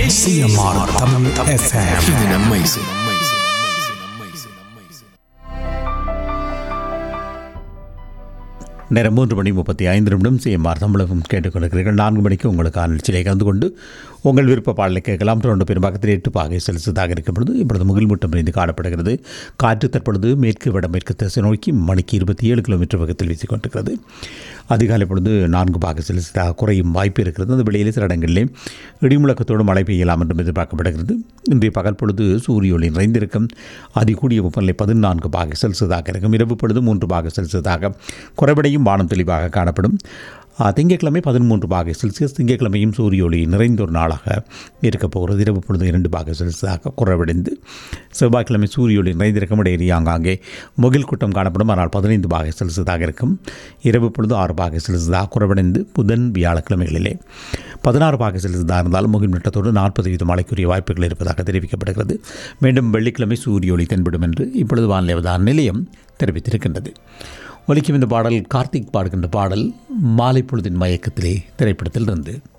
CMR Tamil FM இது நம்ம இசை நேரம் மூன்று மணி முப்பத்தி ஐந்து நிமிடம் சிஎம்ஆர் தமிழகம் கேட்டுக்கொண்டிருக்கிறீர்கள் நான்கு மணிக்கு உங்களுக்கான நிகழ்ச்சியிலே கலந்து கொண்டு உங்கள் விருப்ப பாடலை கேட்கலாம் தொடர்ந்து பெரும்பாக்கத்தில் எட்டு பாகை செலுத்ததாக இருக்கும் பொழுது இப்பொழுது முகில் மூட்டம் இருந்து காணப்படுகிறது காற்று தற்பொழுது மேற்கு வடமேற்கு திசை நோக்கி மணிக்கு இருபத்தி ஏழு கிலோமீட்டர் வேகத்தில் வீசிக்கொண்டிருக்கிறது அதிகாலை பொழுது நான்கு பாகை செலுத்ததாக குறையும் வாய்ப்பு இருக்கிறது அந்த வெளியிலே சில இடங்களிலே இடிமுழக்கத்தோடு மழை பெய்யலாம் என்றும் எதிர்பார்க்கப்படுகிறது இன்றைய பகல் பொழுது சூரிய ஒளி நிறைந்திருக்கும் அதிகூடிய வெப்பநிலை பதினான்கு பாகை செல்சியஸாக இருக்கும் இரவு பொழுது மூன்று பாகை செல்சியஸாக குறைபடையும் வானம் தெளிவாக காணப்படும் ஆ, திங்கட்கிழமை பதிமூன்று பாகை செல்சியஸ் திங்கட்கிழமையும் சூரிய ஒளி நிறைந்த ஒரு நாளாக இருக்கப் போகிறது இரவு பொழுது இரண்டு பாகை செல்சியஸாக குறைவடைந்து செவ்வாய்க்கிழமை சூரிய ஒளி நிறைந்திருக்கும் இடையே ஆங்காங்கே முகில் கூட்டம் காணப்படும் ஆனால் பதினைந்து பாகை செல்சியஸாக இருக்கும் இரவு பொழுது ஆறு பாகை செல்சியஸாக குறைவடைந்து புதன் வியாழக்கிழமைகளிலே பதினாறு பாகை செல்சியஸாக இருந்தாலும் முகில் மிட்டத்தோடு நாற்பது வீத மழைக்குரிய வாய்ப்புகள் இருப்பதாக தெரிவிக்கப்படுகிறது மீண்டும் வெள்ளிக்கிழமை சூரிய ஒளி தென்படும் என்று இப்பொழுது வானிலை அவதான நிலையம் தெரிவித்திருக்கின்றது ஒலிக்கும் இந்த பாடல் கார்த்திக் பாடுகின்ற பாடல் மாலை பொழுதின் மயக்கத்திலே திரைப்படத்தில் இருந்து